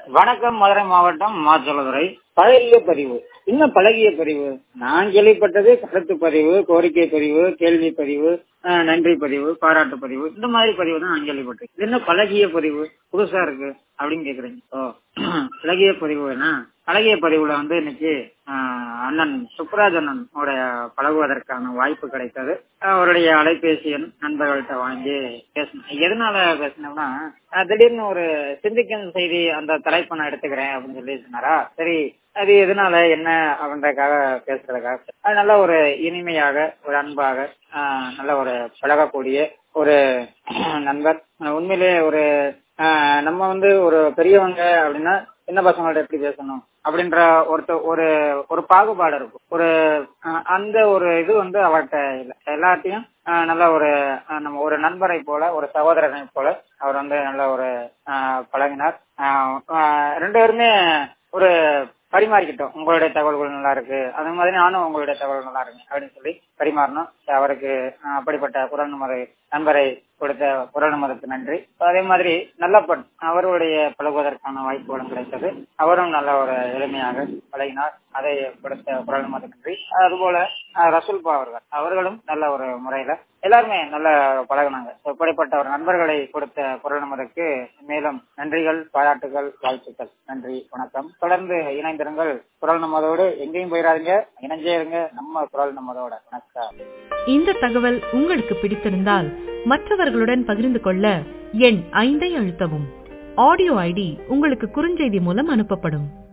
வணக்கம் மதுரை மாவட்டம் மாச்சலதுறை பழகிய பதிவு இன்னும் பழகிய பதிவு நான் கேள்விப்பட்டது கருத்து பதிவு கோரிக்கை பதிவு கேள்வி பதிவு அஹ், நன்றி பதிவு பாராட்டு பதிவு இந்த மாதிரி பதிவு தான் நான் கேள்விப்பட்டேன் இது என்ன பழகிய பதிவு புதுசா இருக்கு அப்படின்னு கேக்குறீங்க ஓ பழகிய பதிவுனா பழகிய பதிவுல வந்து இன்னைக்கு அஹ், அண்ணன் சுப்ராஜ் அண்ணன் உடைய பழகுவதற்கான வாய்ப்பு கிடைத்தது அவருடைய அலைபேசி எண் நண்பர்கள்ட்ட வாங்கி பேசினேன் எதனால பேசினோம்னா அஹ், திடீர்னு ஒரு சிந்திக்கும் செய்தி அந்த தலைப்பை நான் எடுத்துக்கிறேன் அப்படின்னு சொல்லி சொன்னாரா சரி அது எதனால என்ன அப்படின்றதுக்காக பேசுறதுக்காக அது நல்ல ஒரு இனிமையாக ஒரு அன்பாக ஆஹ், நல்ல ஒரு பழகக்கூடிய ஒரு நண்பர் ஆஹ், உண்மையிலே ஒரு ஆஹ், நம்ம வந்து ஒரு பெரியவங்க அப்படின்னா சின்ன பசங்கள்ட்ட எப்படி பேசணும் அப்படின்ற ஒருத்த ஒரு ஒரு பாகுபாடு இருக்கும் ஒரு ஆஹ், அந்த ஒரு இது வந்து அவர்கிட்ட இல்லை எல்லாத்தையும் ஆஹ், நல்ல ஒரு ஆஹ், நம்ம ஒரு நண்பரை போல ஒரு சகோதரனை போல அவர் வந்து நல்ல ஒரு ஆஹ், பழகினார் ஆஹ், ஆஹ், ரெண்டு பேருமே ஒரு பரிமாறிக்கிட்டோம் உங்களுடைய தகவல்கள் நல்லா இருக்கு அதே மாதிரி நானும் உங்களுடைய தகவல் நல்லா இருக்கு அப்படின்னு சொல்லி பரிமாறணும் அவருக்கு அஹ், அப்படிப்பட்ட குரல் நமது நண்பரை கொடுத்த குரல் நமதுக்கு நன்றி அதே மாதிரி நல்லப்பன் அவருடைய பழகுவதற்கான வாய்ப்புகளும் கிடைத்தது அவரும் நல்ல ஒரு எளிமையாக பழகினார் அதை கொடுத்த குரல் நமதுக்கு நன்றி அதுபோல அஹ், ரசூல்பா அவர்கள் அவர்களும் நல்ல ஒரு முறையில எல்லாருமே நல்ல பழகினாங்க இப்படிப்பட்ட ஒரு நண்பர்களை கொடுத்த குரல் நமதுக்கு மேலும் நன்றிகள் பாராட்டுகள் வாழ்த்துக்கள் நன்றி வணக்கம் தொடர்ந்து இணைந்திருங்கள் குரல் நமதோடு எங்கேயும் போயிடாதீங்க இணைஞ்சே இருங்க நம்ம குரல் நமதோட வணக்கம் இந்த தகவல் உங்களுக்கு பிடித்திருந்தால் மற்றவர்களுடன் பகிர்ந்து கொள்ள எண் ஐந்தை அழுத்தவும் ஆடியோ ஐடி உங்களுக்கு குறுஞ்செய்தி மூலம் அனுப்பப்படும்